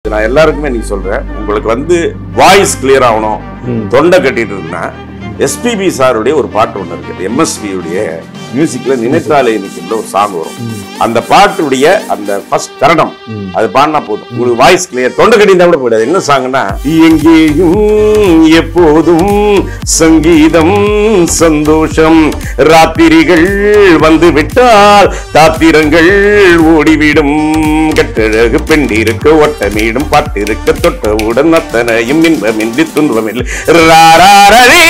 நான் எல்லாருக்குமே நீ சொல்றேன் உங்களுக்கு வந்து வாய்ஸ் கிளியர் ஆகணும் தொண்டை கட்டிட்டு இருந்தா எஸ்பிபி சாருடைய ஒரு பாட்டு ஒன்று இருக்கு எம்எஸ்பி உடைய மியூசிக்ல நினைத்தாலே நிற்கின்ற ஒரு சாங் வரும் அந்த பாட்டுடைய அந்த ஃபர்ஸ்ட் தருணம் அது பாடினா போதும் உங்களுக்கு வாய்ஸ் கிளியர் தொண்டை கட்டியிருந்தா கூட போயிடாது என்ன சாங்னா எங்கேயும் எப்போதும் சங்கீதம் சந்தோஷம் ராத்திரிகள் வந்து விட்டால் தாத்திரங்கள் ஓடிவிடும் கட்டழகு பெண்டிருக்க ஒட்டமீடும் பாட்டிருக்க தொட்டவுடன் அத்தனையும் இன்பமின்றி துன்பமில்லை ராராரரே.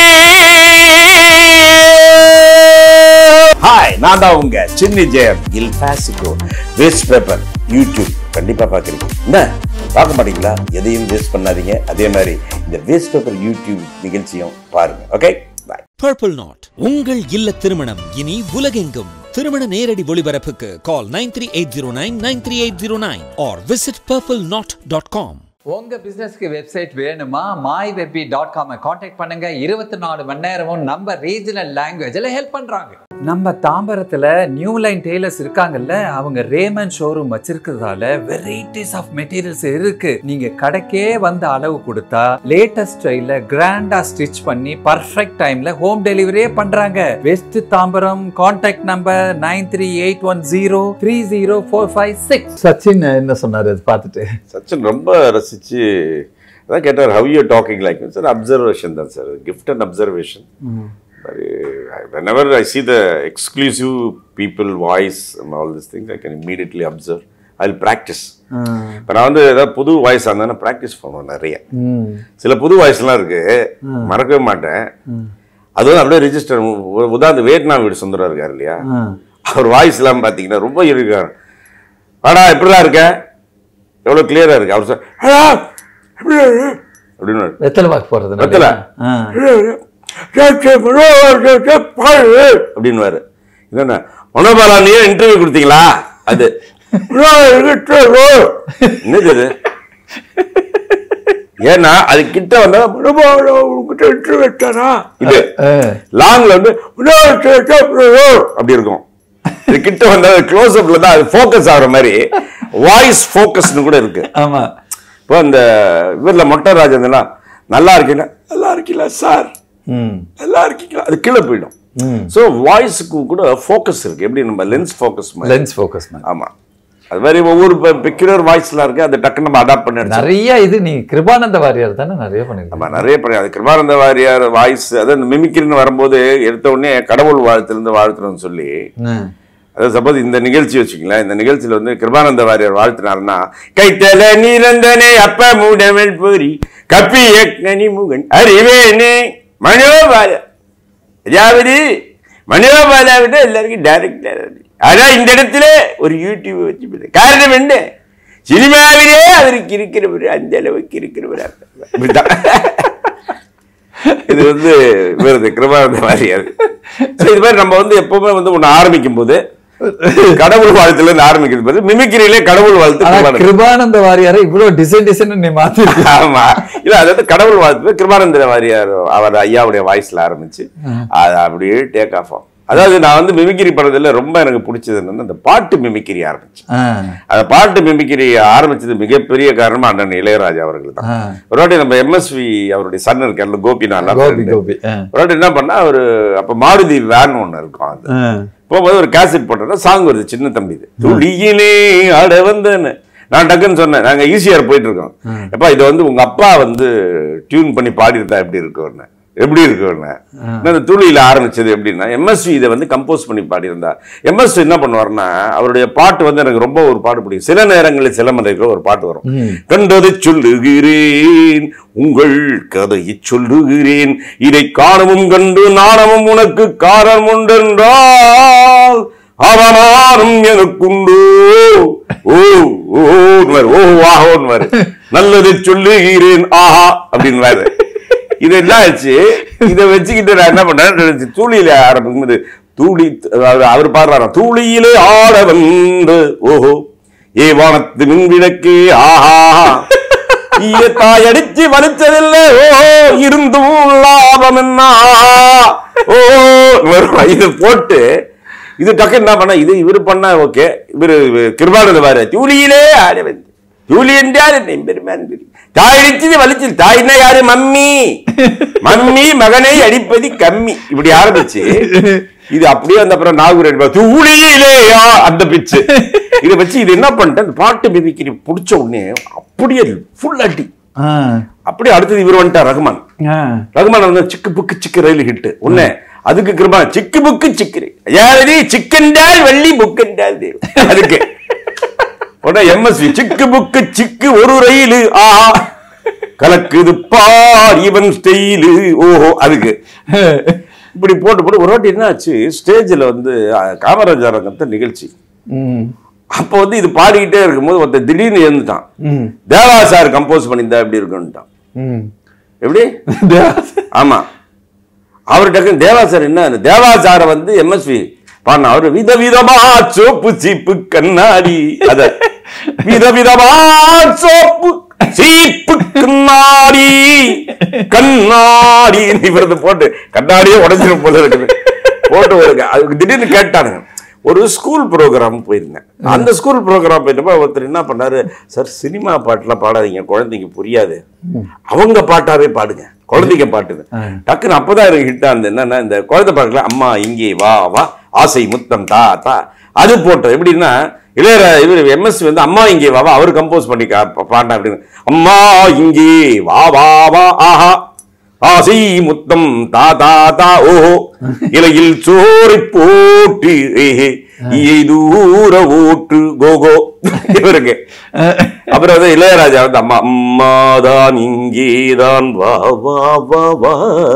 ஹாய் நான் தான் உங்க சின்னி ஜெயம் இல் பாசிகோ வேஸ்ட் பேப்பர் யூடியூப் கண்டிப்பா பாக்குறீங்க என்ன பார்க்க மாட்டீங்களா எதையும் வேஸ்ட் பண்ணாதீங்க அதே மாதிரி இந்த வேஸ்ட் பேப்பர் யூடியூப் நிகழ்ச்சியும் பாருங்க ஓகே பாய் பர்பிள் நாட் உங்கள் இல்ல திருமணம் இனி உலகெங்கும் திருமண நேரடி ஒளிபரப்புக்கு call nine three eight zero nine nine three eight zero nine or visit purple knot dot com உங்க பிசினஸ்க்கு வெப்சைட் வேணுமா மாய் வெப்பி டாட் காமை காண்டாக்ட் பண்ணுங்க இருபத்தி நாலு மணி நேரமும் நம்ம ரீஜனல் லாங்குவேஜ்ல ஹெல்ப் பண்றாங்க நம்ம தாம்பரத்துல நியூ லைன் டெய்லர்ஸ் இருக்காங்கல்ல அவங்க ரேமன் ஷோரூம் வச்சிருக்கிறதால வெரைட்டிஸ் ஆஃப் மெட்டீரியல்ஸ் இருக்கு நீங்க கடைக்கே வந்து அளவு கொடுத்தா லேட்டஸ்ட் ஸ்டைல்ல கிராண்டா ஸ்டிச் பண்ணி பர்ஃபெக்ட் டைம்ல ஹோம் டெலிவரியே பண்றாங்க west Tambaram contact number nine three eight one zero three zero four five six Sachin என்ன சொன்னாரு அது பார்த்துட்டு சச்சின் ரொம்ப ரசிச்சு அதான் கேட்டார் how you talking like sir observation தான் sir gift and observation whenever I see the exclusive people voice and all these things, I can immediately observe. I'll practice. இப்போ நான் வந்து ஏதாவது புது வாய்ஸ் இருந்தால் ப்ராக்டிஸ் பண்ணுவேன் நிறைய சில புது வாய்ஸ்லாம் இருக்கு மறக்கவே மாட்டேன் அது வந்து அப்படியே ரிஜிஸ்டர் உதாரணத்து வியட்நாம் வீடு சுந்தரம் இருக்கார் இல்லையா அவர் வாய்ஸ் எல்லாம் பார்த்தீங்கன்னா ரொம்ப இருக்கார் வாடா எப்படிலாம் இருக்க எவ்வளோ கிளியரா இருக்கு அவர் சொல் "ஹலோ, எப்படி இருக்கு?" அப்படின்னு வெத்தலை வாக்கு போறது வெத்தலை. அப்படின்னுவாரு என்ன மனோபாலா நீ இன்டர்வியூ கொடுத்தீங்களா அது என்னது இது ஏன்னா அது கிட்ட வந்தா மனோபாலா உங்ககிட்ட இன்டர்வியூ வச்சானா இது லாங்ல வந்து அப்படி இருக்கும் இது கிட்ட வந்தா க்ளோஸ் அப்ல தான் அது ஃபோக்கஸ் ஆகுற மாதிரி வாய்ஸ் ஃபோக்கஸ்னு கூட இருக்கு ஆமா இப்போ அந்த இவர்ல மொட்டை ராஜேந்திரன் நல்லா இருக்கீங்களா நல்லா இருக்கீங்களா சார் ம் நல்லா இருக்கீங்களா அது கீழே போயிடும் ஸோ வாய்ஸுக்கு கூட ஃபோக்கஸ் இருக்கு எப்படி நம்ம லென்ஸ் ஃபோக்கஸ் மாதிரி லென்ஸ் ஃபோக்கஸ் ஆமா அது மாதிரி ஒவ்வொரு பெக்யூலர் வாய்ஸ்லாம் இருக்கு அதை டக்குன்னு நம்ம அடாப்ட் பண்ணி எடுத்து நிறைய இது நீ கிருபானந்த வாரியார் தானே நிறைய பண்ணிருக்க நம்ம நிறைய பண்ணி அது கிருபானந்த வாரியார் வாய்ஸ் அதாவது இந்த மிமிக்ரின்னு வரும்போது எடுத்த உடனே கடவுள் வாழ்த்துலேருந்து வாழ்த்துறோம்னு சொல்லி அதாவது சப்போஸ் இந்த நிகழ்ச்சி வச்சுக்கங்களேன் இந்த நிகழ்ச்சியில வந்து கிருபானந்த வாரியார் வாழ்த்தினாருன்னா கைத்தல நீரந்தனே அப்ப மூடவள் பொறி கப்பிய கனிமுகன் அறிவேனே மனோபால அதாவது மனோபாலா விட எல்லாருக்கும் டைரக்டர் ஆனா இந்த இடத்துல ஒரு யூடியூப் வச்சு பண்ணு. காரணம் என்ன சினிமாவிலே அவருக்கு இருக்கிறவர் அந்த அளவுக்கு இருக்கிறவர் இப்படிதான். இது வந்து விருது கிருபானந்த வாரியார் So, இது மாதிரி நம்ம வந்து எப்பவுமே வந்து ஒண்ணு ஆரம்பிக்கும் போது கடவுள் வாழ்த்துல இருந்து ஆரம்பிக்கிறது போது மிமிக்கிரியிலே கடவுள் வாழ்த்து ஆனா கிருபானந்த- கிருபானந்த வாரியாரை இவ்வளவு டிசைன் டிசைன் நீ மாத்தி ஆமா இல்ல அதாவது கடவுள் வாழ்த்து கிருபானந்த வாரியார் அவர் ஐயாவுடைய வாய்ஸ்ல ஆரம்பிச்சு அது அப்படியே டேக் ஆஃப் ஆகும் அதாவது நான் வந்து மிமிக்கிரி பண்றதுல ரொம்ப எனக்கு பிடிச்சது என்னன்னா அந்த பாட்டு மிமிக்கிரி ஆரம்பிச்சேன் அந்த பாட்டு மிமிக்கிரி ஆரம்பிச்சது மிகப்பெரிய காரணமா அண்ணன் இளையராஜா அவர்கள் தான் ஆ. ஒரு வாட்டி நம்ம எம்எஸ்வி அவருடைய சன் இருக்கார்ல கோபிநாத் கோபி கோபி ஆ. ஒரு வாட்டி என்ன பண்ணா அவரு அப்ப மாருதி வேன் ஒண்ணு இருக்கும் அது ஆ. போகும்போது ஒரு கேசட் போட்டோம்னா சாங் வருது சின்ன தம்பி இது துளியிலே ஆட வந்தேன்னு நான் டக்குன்னு சொன்னேன் நாங்க ஈஸியார் போயிட்டு இருக்கோம் எப்பா இதை வந்து உங்க அப்பா வந்து டியூன் பண்ணி பாடியிருந்தா எப்படி இருக்கும்னு எப்படி இருக்கும்னு நான் இந்த துளியில ஆரம்பிச்சது எப்படின்னா எம்எஸ்வி இதை வந்து கம்போஸ் பண்ணி பாடியிருந்தா எம்எஸ்வி என்ன பண்ணுவாருன்னா அவருடைய பாட்டு வந்து எனக்கு ரொம்ப ஒரு பாட்டு பிடிக்கும் சில நேரங்களில் சில மலைக்குள்ள ஒரு பாட்டு வரும் கண்டதை சொல்லுகிறேன் உங்கள் கதையை சொல்லுகிறேன் இதை காணவும் கண்டு நாணமும் உனக்கு காரணம் உண்டென்றால் அவமானம் எனக்குண்டோ ஓ ஓன்வாரு ஓ ஆஹோன்வாரு நல்லதை சொல்லுகிறேன் ஆஹா அப்படின்வாரு இது என்ன ஆச்சு இதை வச்சுக்கிட்டு நான் என்ன பண்ணேன் தூளியில ஆரம்பிக்கும்போது தூளி அதாவது அவர் பாடுறாராம் தூளியிலே ஆட வந்து ஓஹோ ஏ வானத்து மின்விளக்கு ஆஹா தாய் அடிச்சு வலிச்சதில்லை ஓ இருந்தும் லாபம் என்ன ஓ வரும். இது போட்டு இது டக்கு என்ன பண்ண இது இவரு பண்ணா ஓகே இவரு கிருபானந்த வாரு தூளியிலே ஆட வந்து ജൂലി என்றால் என்ன பெருமான் தாய் அடிச்சது வலிச்சது தாய்னா யாரு மம்மி மம்மி மகனை அடிப்பது கம்மி இப்படி ஆரம்பிச்சு இது அப்படியே அந்த அப்புறம் நாகூர் அடிப்பா தூளியிலேயா அந்த பிச்சு இதை வச்சு இது என்ன பண்ணிட்டேன் இந்த பாட்டு மிமிக்கிரி பிடிச்ச உடனே அப்படியே ஃபுல் அடி ஆ. அப்படியே அடுத்தது இவர் வந்துட்டார் ரகுமான் ஆ. ரகுமான் வந்து சிக்கு புக்கு சிக்கு ரயில் ஹிட் உடனே அதுக்கு கிருபா சிக்கு புக்கு சிக்கு யாரதி சிக்கண்டால் வள்ளி புக்கண்டால் தேவ் அதுக்கு உடனே எம்எஸ்வி சிக்கு புக்கு சிக்கு ஒரு ரயில் ஆஹா கலக்குது பார் இவன் ஸ்டைலு ஓஹோ அதுக்கு இப்படி போட்டு போட்டு ஒரு வாட்டி என்ன ஆச்சு ஸ்டேஜில் வந்து அஹ், காமராஜர் அரங்கத்தை நிகழ்ச்சி ம். அப்போ வந்து இது பாடிக்கிட்டே இருக்கும்போது ஒருத்தன் திடீர்னு எழுந்துட்டான் ம். தேவா சார் கம்போஸ் பண்ணியிருந்தா எப்படி இருக்குன்ட்டான் ம். எப்படி ஆமா அவர் டக்குன்னு தேவா சார் என்ன தேவா சாரை வந்து எம்எஸ்வி பாடின அவரு விதவிதமா சோப்பு சீப்பு கண்ணாடி அத விதவிதமா சோப்பு சீப்பு கண்ணாடி கண்ணாடி இவரது போட்டு கண்ணாடியே உடைஞ்சிரும் போல இருக்குது போட்டு ஒரு அதுக்கு திடீர்னு கேட்டானுங்க ஒரு ஸ்கூல் ப்ரோக்ராம் போயிருந்தேன் அந்த ஸ்கூல் ப்ரோக்ராம் போயிட்டப்ப ஒருத்தர் என்ன பண்ணாரு சார் சினிமா பாட்டுலாம் பாடாதீங்க குழந்தைங்க புரியாது அவங்க பாட்டாவே பாடுங்க குழந்தைங்க பாட்டுது டக்குன்னு அப்பதான் எனக்கு ஹிட் ஆனது என்னன்னா இந்த குழந்தை பாட்டுல அம்மா இங்கே வா வா ஆசை முத்தம் தா தா அது போட்டோம் எப்படின்னா இளையர இவர் எம்எஸ் வந்து அம்மா இங்கே வா வா அவர் கம்போஸ் பண்ணி கா- பாடினா அப்படின்னு அம்மா இங்கே வா வா வா ஆஹா ஆசை முத்தம் தா தா தா ஓஹோ இலையில் சோறை போட்டு ஏஹே, இயை தூர ஓட்டு கோகோ இவருக்கு அப்புறம் வந்து இளையராஜா வந்து அம்மா அம்மாதான் இங்கேதான் வா வா வா வா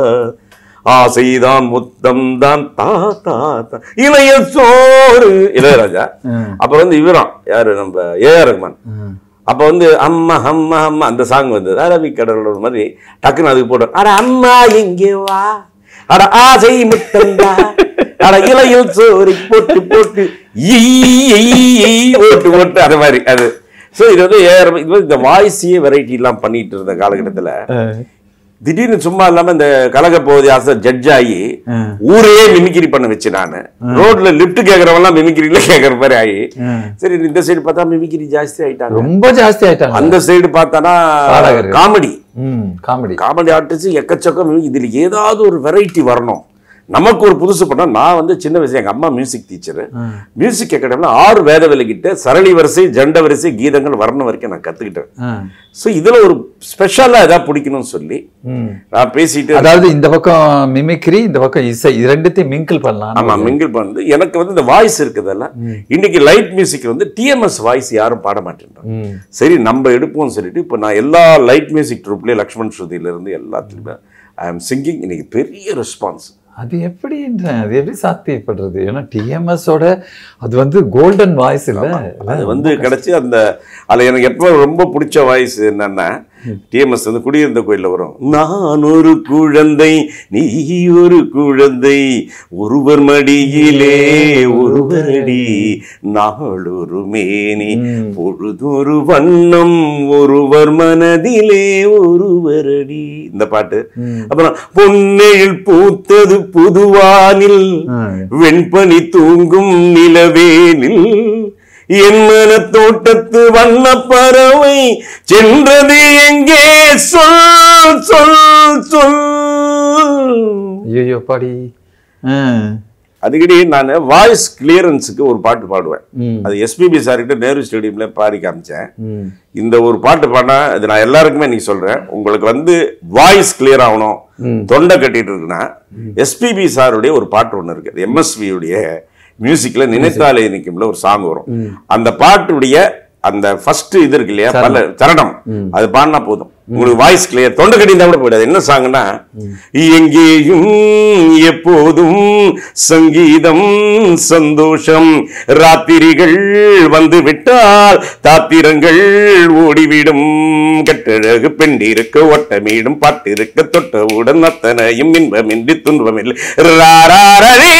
ஆசைதான் முத்தம் தான் தா தா தா இளைய சோறு இளையராஜா அப்புறம் வந்து இவரான் யாரு நம்ம ஏஆர் ரஹ்மான் அப்ப வந்து அம்மா அம்மா அம்மா அந்த சாங் வந்தது அரபிக் கடலோட மாதிரி டக்குன்னு அதுக்கு போட்டோம் அட அம்மா எங்கே வா அட ஆசை முத்தந்தா அட இலையில் சோறு போட்டு போட்டு ஈ, ஈ, ஈ, ஓட்டு ஓட்டு அது மாதிரி அது சோ இது வந்து ஏஆர் இது வந்து இந்த வாய்ஸையே வெரைட்டி எல்லாம் பண்ணிட்டு இருந்த காலகட்டத்துல திடீர்னு சும்மா இல்லாம இந்த கலக போகுது ஆசை ஜட்ஜ் ஆகி ஊரையே மிமிக்ரி பண்ண வச்சு நானு ரோட்ல லிஃப்ட் கேக்குறவங்க மிமிக்ரில கேக்குற மாதிரி ஆகி சரி இந்த சைடு பார்த்தா மிமிக்ரி ஜாஸ்தி ஆயிட்டாங்க ரொம்ப ஜாஸ்தி ஆயிட்டாங்க அந்த சைடு பார்த்தானா பாடகர்கள். காமெடி ம் காமெடி காமெடி ஆர்டிஸ்ட் எக்கச்சக்கம் இதுல ஏதாவது ஒரு வெரைட்டி வரணும் நமக்கு ஒரு புதுசு பண்ணா நான் வந்து சின்ன வயசு எங்க அம்மா மியூசிக் டீச்சர் மியூசிக் அகாடமில ஆறு வேத விலகிட்ட சரளி வரிசை ஜண்ட வரிசை கீதங்கள் வரணும் வரைக்கும் நான் கத்துக்கிட்டேன் சோ இதுல ஒரு ஸ்பெஷலா ஏதாவது பிடிக்கணும்னு சொல்லி ம். நான் பேசிட்டு அதாவது இந்த பக்கம் மிமிக்ரி இந்த பக்கம் இசை இது ரெண்டுத்தையும் மிங்கிள் பண்ணலாம் ஆமா மிங்கிள் பண்ணது எனக்கு வந்து இந்த வாய்ஸ் இருக்குதல்ல இன்னைக்கு லைட் மியூசிக் வந்து டிஎம்எஸ் வாய்ஸ் யாரும் பாட மாட்டேன்றாங்க ம். சரி நம்ம எடுப்போம்னு சொல்லிட்டு இப்போ நான் எல்லா லைட் மியூசிக் ட்ரூப்லேயே லக்ஷ்மண் ஸ்ருதியில இருந்து எல்லாத்துலையுமே ஐ ஆம் சிங்கிங் இன்னைக்கு பெரிய ரெஸ்பான்ஸ் அது எப்படின்ற அது எப்படி சாத்தியப்படுறது ஏன்னா டிஎம்எஸ் ஓட அது வந்து கோல்டன் வாய்ஸ் இல்ல அது வந்து கிடைச்சி அந்த அதில் எனக்கு எப்போ ரொம்ப பிடிச்ச வாய்ஸ் என்னன்னா டிஎம்எஸ் வந்து குடியிருந்த கோயிலில் வரும் நான் ஒரு குழந்தை நீ ஒரு குழந்தை ஒருவர் மடியிலே ஒருவரடி நாளொரு மேனி பொழுதொரு வண்ணம் ஒருவர் மனதிலே ஒருவரடி இந்த பாட்டு அப்புறம் பொன்னெழில் பூத்தது புதுவானில் வெண்பனி தூங்கும் நிலவேனில் என் மன தோட்டத்து வண்ண பறவை சென்றது எங்கே சொல் சொல் சொல் ஐயோ பாடி ஆ. அதுக்கடி நான் வாய்ஸ் கிளியரன்ஸுக்கு ஒரு பாட்டு பாடுவேன் ம். அது எஸ்பிபி சார்கிட்ட நேரு ஸ்டேடியம்ல பாடி காமிச்சேன் ம். இந்த ஒரு பாட்டு பாடினா இது நான் எல்லாருக்குமே நீ சொல்றேன் உங்களுக்கு வந்து வாய்ஸ் கிளியர் ஆகணும் தொண்டை கட்டிட்டு இருக்குன்னா எஸ்பிபி சாருடைய ஒரு பாட்டு ஒன்று இருக்கு எம்எஸ்வி உடைய மியூசிக்ல நினைத்தாலே நிற்கும்ல ஒரு சாங் வரும் அந்த பாட்டுடைய அந்த ஃபர்ஸ்ட் இது இருக்கு இல்லையா பல சரணம் அது பாடினா போதும் உங்களுக்கு வாய்ஸ் கிளியர் தொண்டை கட்டியிருந்தா கூட போயிடாது என்ன சாங்னா எங்கேயும் எப்போதும் சங்கீதம் சந்தோஷம் ராத்திரிகள் வந்து விட்டால் தாத்திரங்கள் ஓடிவிடும் கட்டழகு பெண்டிருக்க ஒட்டமீடும் பாட்டிருக்க தொட்டவுடன் அத்தனையும் இன்பமின்றி துன்பமில்லை ராராரரே.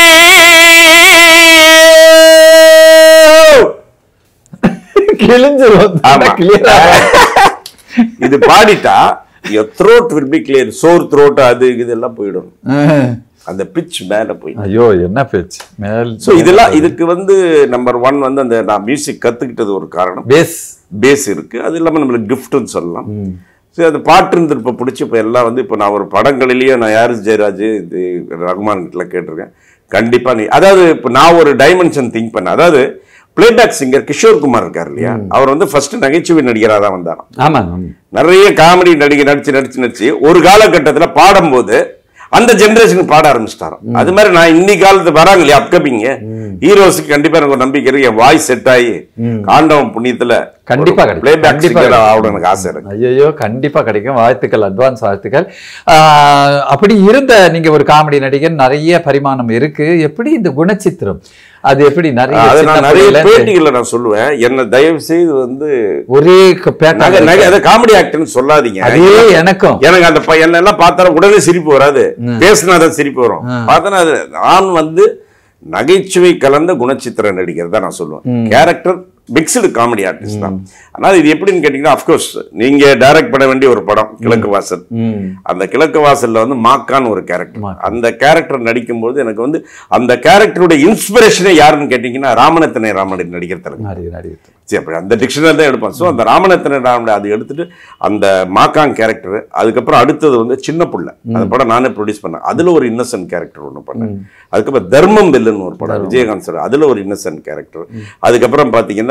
கிழிஞ்சிரும் ஆமா. கிளியர் இது பாடிட்டா throat will be clear sore throat அது இதெல்லாம் போயிடும் அந்த பிச் மேல போய் ஐயோ என்ன பேச்சு மேல் சோ இதெல்லாம் இதுக்கு வந்து நம்பர் ஒன் வந்து அந்த நான் மியூசிக் கத்துக்கிட்டது ஒரு காரணம் பேஸ் பேஸ் இருக்கு அது இல்லாமல் நம்மளுக்கு கிஃப்ட்னு சொல்லலாம் சரி அது பாட்டு இருந்து இப்போ பிடிச்சி இப்போ எல்லாம் வந்து இப்போ நான் ஒரு படங்களிலேயே நான் யார் ஜெயராஜ் இது ரகுமான் கிட்ட கேட்டிருக்கேன் கண்டிப்பாக நீ அதாவது இப்போ நான் ஒரு டைமென்ஷன் திங்க் பண்ணேன் அதாவது பிளேபேக் சிங்கர் கிஷோர் குமார் இருக்கார் இல்லையா அவர் வந்து ஃபர்ஸ்ட் நகைச்சுவை நடிகராக தான் வந்தாராம் ஆமாங்க நிறைய காமெடி நடிகை நடிச்சு நடிச்சு நடிச்சு ஒரு காலகட்டத்துல பாடும்போது அந்த ஜெனரேஷனுக்கு பாட ஆரம்பிச்சிட்டாராம் அது மாதிரி நான் இன்னி காலத்து வராங்க இல்லையா அப்கமிங் ஹீரோஸ்க்கு கண்டிப்பா எனக்கு ஒரு நம்பிக்கை இருக்கு என் வாய்ஸ் செட் ஆகி காண்டவம் புண்ணியத்துல கண்டிப்பா கிடைக்கும். பிளேபேக் கண்டிப்பா சிங்கர் கிடைக்கும். ஆகணும் எனக்கு ஆசை இருக்கு ஐயோ கண்டிப்பா கிடைக்கும் வாழ்த்துக்கள் அட்வான்ஸ் வாழ்த்துக்கள் ஆஹ், அப்படி இருந்த நீங்க ஒரு காமெடி நடிகர் நிறைய பரிமாணம் இருக்கு எப்படி இந்த குணச்சித்திரம் அது எப்படி நிறைய அது சின்ன நான் நிறைய பிள்ளையில இருந்து பேட்டிகள்ல நான் சொல்லுவேன் என்ன தயவு செய்து வந்து ஒரே க- நகை pattern நகை அதை காமெடி ஆக்டர்னு சொல்லாதீங்க அதே எனக்கும் எனக்கு அந்த பையன் எல்லாம் பார்த்தாலும் உடனே சிரிப்பு வராது பேசினாதான் சிரிப்பு வரும் பார்த்தனா அது நான் வந்து நகைச்சுவை கலந்த குணச்சித்திர நடிகர் தான் நான் சொல்லுவேன் கேரக்டர் மிக்சடு காமெடி ஆர்டிஸ்ட் தான் ஆனால் இது எப்படின்னு கேட்டீங்கன்னா அஃப்கோர்ஸ் நீங்க டைரக்ட் பண்ண வேண்டிய ஒரு படம் கிழக்கு வாசல் ம். அந்த கிழக்கு வாசல்ல வந்து மாக்கான்னு ஒரு கேரக்டர் அந்த கேரக்டர் நடிக்கும்போது எனக்கு வந்து அந்த கேரக்டருடைய இன்ஸ்பிரேஷனே யாருன்னு கேட்டீங்கன்னா ராமநத்தனை ராமனின் நடிகர் தலைவர் நடிகர் நடிகர் சரி அப்படி அந்த டிக்ஷனரி தான் எடுப்பேன் ஸோ அந்த ராமநத்தன ராமன் அது எடுத்துட்டு அந்த மாக்காங் கேரக்டர் அதுக்கப்புறம் அடுத்தது வந்து சின்ன புள்ள அந்த படம் நானே ப்ரொடியூஸ் பண்ணேன் அதுல ஒரு இன்னசென்ட் கேரக்டர் ஒன்று பண்ணேன் அதுக்கப்புறம் தர்மம் பெல்லுன்னு ஒரு படம் விஜயகாந்த் சார் அதுல ஒரு இன்னசென்ட் கேரக்டர் அதுக்கப்புறம் பார்த்தீங்கன்னா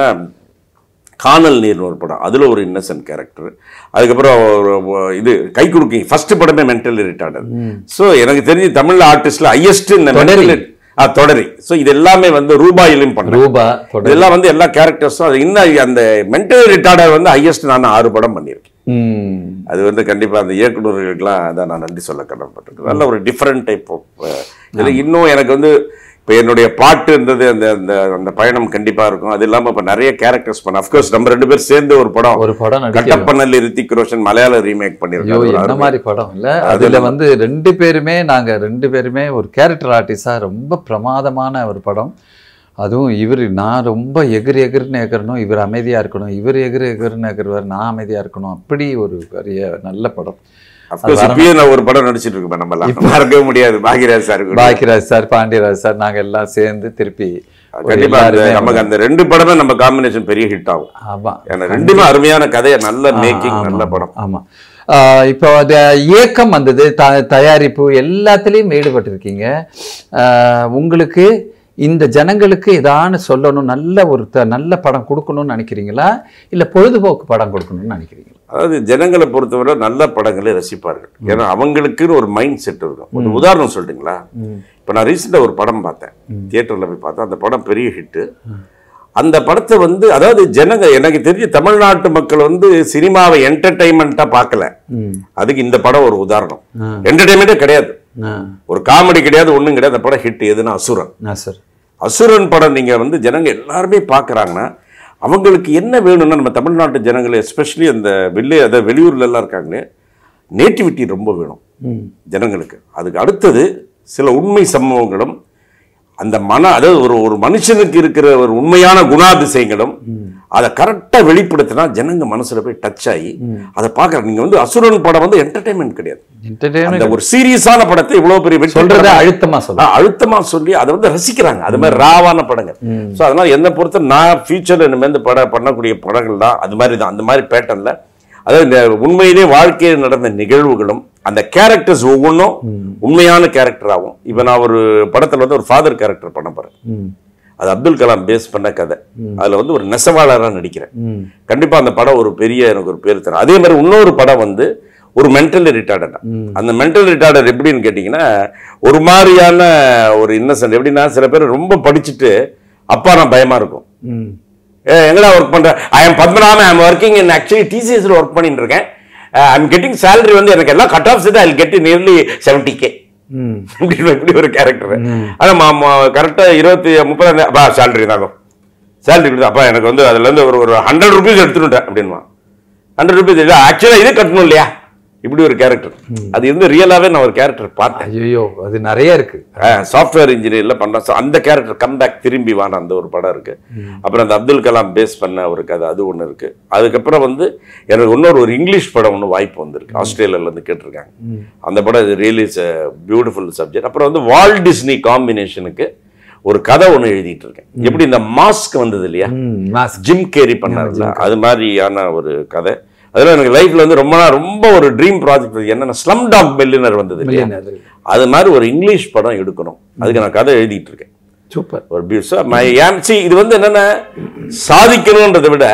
காணல் நீர்னு ஒரு படம் அதுல ஒரு இன்னசென்ட் கேரக்டர் அதுக்கப்புறம் ஒரு- ஒரு இது கை கொடுக்கி ஃபர்ஸ்ட் படமே மென்டல் ரிட்டார்டர் ஸோ எனக்கு தெரிஞ்சு தமிழ்ல ஆர்டிஸ்ட்ல ஹையஸ்ட் இந்த தொடரி. mental- ஆ, தொடரி ஸோ இது எல்லாமே வந்து ரூபாயிலும் பண்ணேன் ரூபா தொடர். இதெல்லாம் வந்து எல்லா கேரக்டர்ஸும் அது இன்னும் அந்த மென்டல் ரிட்டார்டர் வந்து ஹையஸ்ட் நான் ஆறு படம் பண்ணியிருக்கேன் ம். அது வந்து கண்டிப்பா அந்த இயக்குநர்களுக்கெல்லாம் அதான் நான் நன்றி சொல்ல கடமைப்பட்டிருக்கேன் நல்ல ஒரு டிஃப்ரெண்ட் டைப் ஆஃப் இதில் இன்னும் எனக்கு வந்து இப்போ என்னுடைய பாட்டுன்றது அந்த அந்த அந்த பயணம் கண்டிப்பா இருக்கும் அது இல்லாம இப்போ நிறைய கேரக்டர்ஸ் பண்ண அஃப்கோர்ஸ் நம்ம ரெண்டு பேர் சேர்ந்து ஒரு படம் ஒரு படம் நடிக்கிறோம் கட்டப்பண்ணல் ரித்திக் ரோஷன் மலையாள ரீமேக் ஐயோ பண்ணியிருக்காரு ஒரு என்ன அருமை. மாதிரி படம் இல்ல அதுல வந்து ரெண்டு பேருமே நாங்க ரெண்டு பேருமே ஒரு கேரக்டர் ஆர்டிஸ்டா ரொம்ப பிரமாதமான ஒரு படம் அதுவும் இவர் நான் ரொம்ப எகிர் எகிர்னு எகரணும் இவர் அமைதியா இருக்கணும் இவர் எகிர் எகிர்னு எகருவார் நான் அமைதியா இருக்கணும் அப்படி ஒரு பெரிய நல்ல படம் அஃப்கோர்ஸ் இப்பயே நான் ஒரு படம் நடிச்சிட்டு இருக்கேன் நம்ம எல்லாம் மறக்கவே முடியாது பாகியராஜ் சார் கூட பாக்கியராஜ் சார் பாண்டியராஜ் சார் நாங்க எல்லாம் சேர்ந்து திருப்பி ஒரு கண்டிப்பா அந்த எல்லாருமே நமக்கு அந்த ரெண்டு படமே நம்ம காம்பினேஷன் பெரிய ஹிட் ஆகும் ஆமா ஏன்னா ரெண்டுமே அருமையான கதை நல்ல மேக்கிங் ஆமா, நல்ல படம் ஆமா ஆஹ் இப்போ அது இயக்கம் வந்தது த தயாரிப்பு எல்லாத்துலேயும் ஈடுபட்டிருக்கீங்க ஆஹ் உங்களுக்கு இந்த ஜனங்களுக்கு ஏதானு சொல்லணும் நல்ல ஒரு த நல்ல படம் கொடுக்கணும்னு நினைக்கிறீங்களா இல்லை பொழுதுபோக்கு படம் கொடுக்கணும்னு நினைக்கிறீங்களா அதாவது ஜனங்களை பொறுத்தவரை நல்ல படங்களை ரசிப்பார்கள் ஏன்னா அவங்களுக்குன்னு ஒரு மைண்ட் செட் இருக்கும் ஒரு உதாரணம் சொல்லிட்டுங்களா இப்போ நான் ரீசெண்டாக ஒரு படம் பார்த்தேன் தியேட்டரில் போய் பார்த்தேன் அந்த படம் பெரிய ஹிட்டு அந்த படத்தை வந்து அதாவது ஜனங்க எனக்கு தெரிஞ்ச தமிழ்நாட்டு மக்கள் வந்து சினிமாவை என்டர்டைன்மெண்ட்டாக பார்க்கல அதுக்கு இந்த படம் ஒரு உதாரணம் என்டர்டைன்மெண்ட்டே கிடையாது ஒரு காமெடி கிடையாது ஒன்றும் கிடையாது அந்த படம் ஹிட் எதுனா அசுரன் ஆ சார் அசுரன் படம் நீங்கள் வந்து ஜனங்க எல்லாருமே பார்க்குறாங்கன்னா அவங்களுக்கு என்ன வேணும்னா நம்ம தமிழ்நாட்டு ஜனங்கள் எஸ்பெஷலி அந்த வெளியே அதை வெளியூர்ல எல்லாம் இருக்காங்களே நேட்டிவிட்டி ரொம்ப வேணும் ஜனங்களுக்கு அதுக்கு அடுத்தது சில உண்மை சம்பவங்களும் அந்த மன அதாவது ஒரு ஒரு மனுஷனுக்கு இருக்கிற ஒரு உண்மையான குணாதிசயங்களும் அதை கரெக்டாக வெளிப்படுத்தினா ஜனங்க மனசுல போய் டச் ஆகி அதை பார்க்குறாங்க நீங்கள் வந்து அசுரன் படம் வந்து என்டர்டைன்மெண்ட் கிடையாது அந்த என்டர்டெயின்மெண்ட் ஒரு சீரியஸான படத்தை இவ்வளவு பெரிய வெற்றி சொல்றத படமா- அழுத்தமா சொல்ல ஆ, அழுத்தமா சொல்லி அதை வந்து ரசிக்கிறாங்க அது மாதிரி ராவான படங்கள் ஸோ அதனால என்னை பொறுத்த நான் ஃபியூச்சர்ல இனிமேல் பட பண்ணக்கூடிய படங்கள் தான் அது மாதிரி தான் அந்த மாதிரி பேட்டர்ன்ல அதாவது இந்த உண்மையிலே வாழ்க்கையில் நடந்த நிகழ்வுகளும் அந்த கேரக்டர்ஸ் ஒவ்வொன்றும் உண்மையான கேரக்டராகும் இப்போ நான் ஒரு படத்துல வந்து ஒரு ஃபாதர் கேரக்டர் பண்ண போறேன் அது அப்துல் கலாம் பேஸ் பண்ண கதை அதுல வந்து ஒரு நெசவாளராக நடிக்கிறேன் கண்டிப்பா அந்த படம் ஒரு பெரிய எனக்கு ஒரு பேர் தரும் அதே மாதிரி இன்னொரு படம் வந்து ஒரு மென்டலி ரிட்டார்டட் அந்த மென்டல் ரிட்டார்டட் எப்படின்னு கேட்டிங்கன்னா ஒரு மாதிரியான ஒரு இன்னசென்ட் எப்படின்னா சில பேர் ரொம்ப படிச்சுட்டு அப்பா நான் பயமா இருக்கும் ஏ எங்கடா ஒர்க் பண்ற I am Padmanabhan I am working in actually டிசிஎஸ்ல ஒர்க் பண்ணிட்டு இருக்கேன் ஐ எம் கெட்டிங் சேலரி வந்து எனக்கு எல்லாம் cut off I get nearly seventy K இப்படி இப்படி ஒரு கேரக்டர் ஆனா கரெக்டா இருபத்தி முப்பதாம் அப்பா சேலரி தாங்க சேலரி கொடுத்து அப்பா எனக்கு வந்து அதுல இருந்து ஒரு ஒரு ஹண்ட்ரட் ருபீஸ் எடுத்துட்டேன் அப்படின்மா ஹண்ட்ரட் ருபீஸ் இல்லை ஆக்சுவலாக இது கட்டணும் இல்லையா இப்படி ஒரு கேரக்டர் அது இருந்து ரியலாவே நான் ஒரு கேரக்டர் பார்த்தேன் ஐயோ அது நிறைய இருக்கு சாஃப்ட்வேர் இன்ஜினியர்ல பண்றேன் So, அந்த கேரக்டர் கம்பேக் திரும்பி வான அந்த ஒரு படம் இருக்கு அப்புறம் அந்த அப்துல் கலாம் பேஸ் பண்ண ஒரு கதை அது ஒன்று இருக்கு அதுக்கப்புறம் வந்து எனக்கு இன்னொரு ஒரு இங்கிலீஷ் படம் ஒன்று வாய்ப்பு வந்திருக்கு ஆஸ்திரேலியால இருந்து கேட்டிருக்காங்க அந்த படம் ரியலி இஸ் பியூட்டிஃபுல் சப்ஜெக்ட் அப்புறம் வந்து வால் டிஸ்னி காம்பினேஷனுக்கு ஒரு கதை ஒன்று எழுதிட்டு இருக்கேன் எப்படி இந்த மாஸ்க் வந்தது இல்லையா மாஸ்க் ஜிம் கேரி பண்ணார்ல அது மாதிரியான ஒரு கதை அதெல்லாம் எனக்கு லைஃப்ல வந்து ரொம்ப நாள் ரொம்ப ஒரு ட்ரீம் ப்ராஜெக்ட் என்னன்னா ஸ்லம் டாக் பெல்லினர் வந்தது இல்லையா அது மாதிரி ஒரு இங்கிலீஷ் படம் எடுக்கணும் அதுக்கு நான் கதை எழுதிட்டு இருக்கேன் சூப்பர் ஒரு பியூட்டிஃபுல் மை சி இது வந்து என்னன்னா சாதிக்கணுன்றதை விட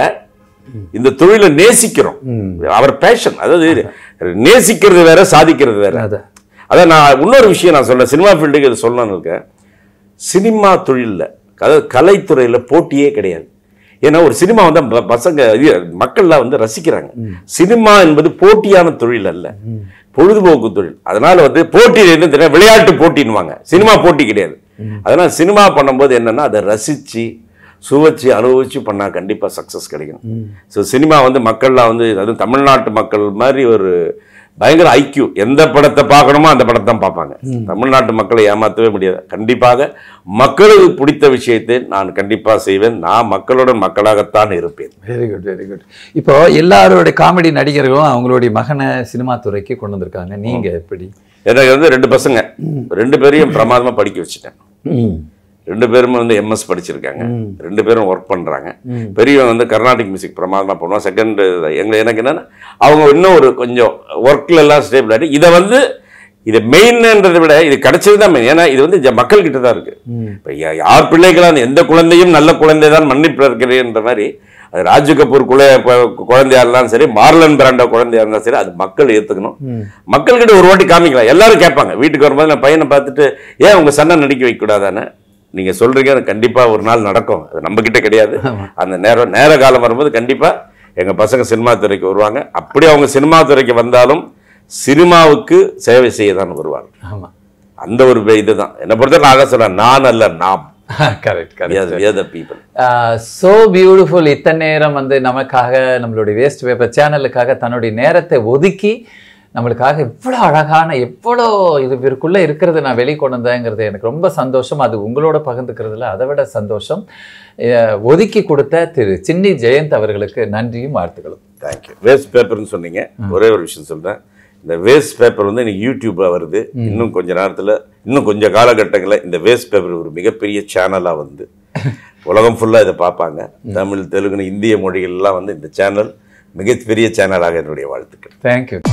இந்த தொழிலை நேசிக்கிறோம் அவர் பேஷன் அதாவது நேசிக்கிறது வேற சாதிக்கிறது வேற அதான் அதான் நான் இன்னொரு விஷயம் நான் சொல்றேன் சினிமா ஃபீல்டுக்கு இது சொல்லணும்னு இருக்கேன் சினிமா தொழிலில் அதாவது கலைத்துறையில் போட்டியே கிடையாது ஏன்னா ஒரு சினிமா வந்து ப- பசங்க இது, மக்கள்லாம் வந்து ரசிக்கிறாங்க சினிமா என்பது போட்டியான தொழில் அல்ல பொழுதுபோக்கு தொழில் அதனால வந்து போட்டி என்ன தெரியும் விளையாட்டு போட்டின்னுவாங்க சினிமா போட்டி கிடையாது அதனால சினிமா பண்ணும்போது என்னன்னா அதை ரசிச்சு சுவைச்சு அனுபவிச்சு பண்ணா கண்டிப்பா சக்சஸ் கிடைக்கும் ஸோ சினிமா வந்து மக்கள்லாம் வந்து அதுவும் தமிழ்நாட்டு மக்கள் மாதிரி ஒரு பயங்கர ஐக்கியூ எந்த படத்தை பார்க்கணுமோ அந்த படத்தை தான் பார்ப்பாங்க தமிழ்நாட்டு மக்களை ஏமாற்றவே முடியாது கண்டிப்பாக மக்களுக்கு பிடித்த விஷயத்தை நான் கண்டிப்பா செய்வேன் நான் மக்களுடன் மக்களாகத்தான் இருப்பேன் வெரி குட் வெரி குட் இப்போ எல்லாரோட காமெடி நடிகர்களும் அவங்களுடைய மகனை சினிமா துறைக்கு கொண்டு வந்திருக்காங்க நீங்க எப்படி எனக்கு வந்து ரெண்டு பசங்க ரெண்டு பேரையும் பிரமாதமா படிக்க வச்சுட்டேன் ரெண்டு பேருமே வந்து எம்எஸ் படிச்சிருக்காங்க ரெண்டு பேரும் ஒர்க் பண்றாங்க பெரியவன் வந்து கர்நாடிக் மியூசிக் பிரமாதமா பண்ணுவான் செகண்ட் எங்க எனக்கு என்னன்னா அவங்க இன்னும் ஒரு கொஞ்சம் ஒர்க்ல எல்லாம் ஸ்டேபிள் ஆகிட்டு இதை வந்து இது மெயின்ன்றதை விட இது கிடைச்சது தான் மெயின் ஏன்னா இது வந்து ஜ- மக்கள் கிட்ட தான் இருக்கு இப்போ யார் பிள்ளைகளான எந்த குழந்தையும் நல்ல குழந்தை தான் மன்னிப்பு இருக்கிறேன்ற மாதிரி அது ராஜு கபூர் குழ கு- குழந்தையா இருந்தாலும் சரி மார்லன் பிராண்டா குழந்தையா இருந்தாலும் சரி அது மக்கள் ஏத்துக்கணும் மக்கள்கிட்ட ஒரு வாட்டி காமிக்கலாம் எல்லாரும் கேட்பாங்க வீட்டுக்கு வரும்போது நான் பையனை பார்த்துட்டு ஏன் உங்க சன்னை நடிக்க வைக்க கூடாதானே நீங்க சொல்றீங்க அது கண்டிப்பா ஒரு நாள் நடக்கும் அது நம்ம கிட்ட கிடையாது அந்த நேரம் நேர காலம் வரும்போது கண்டிப்பா எங்க பசங்க சினிமா துறைக்கு வருவாங்க அப்படி அவங்க சினிமா துறைக்கு வந்தாலும் சினிமாவுக்கு சேவை செய்ய தான் வருவாங்க ஆமா அந்த ஒரு வே- இதுதான் என்னை பொறுத்த நான் அதான் சொல்றேன் நான் அல்ல நாம் correct correct we are the people so beautiful இத்தனை நேரம் வந்து நமக்காக நம்மளுடைய வேஸ்ட் பேப்பர் சேனலுக்காக தன்னுடைய நேரத்தை ஒதுக்கி நம்மளுக்காக இவ்வளோ அழகான எவ்வளோ இது இவருக்குள்ளே இருக்கிறது நான் வெளியே கொண்டு வந்தேங்கிறது எனக்கு ரொம்ப சந்தோஷம் அது உங்களோட பகிர்ந்துக்கிறதுல அதை விட சந்தோஷம் அஹ் ஒதுக்கி கொடுத்த திரு சின்னி ஜெயந்த் அவர்களுக்கு நன்றியும் வாழ்த்துக்களும் தேங்க்யூ வேஸ்ட் பேப்பர்னு சொன்னீங்க ஒரே ஒரு விஷயம் சொல்றேன் இந்த வேஸ்ட் பேப்பர் வந்து இன்னைக்கு யூடியூப்ல வருது இன்னும் கொஞ்ச நேரத்துல இன்னும் கொஞ்ச காலகட்டங்களில் இந்த வேஸ்ட் பேப்பர் ஒரு மிகப்பெரிய சேனலா வந்து உலகம் ஃபுல்லா இதை பார்ப்பாங்க தமிழ் தெலுங்குன்னு இந்திய மொழிகள்லாம் வந்து இந்த சேனல் மிகப்பெரிய சேனலாக என்னுடைய வாழ்த்துக்கள் தேங்க்யூ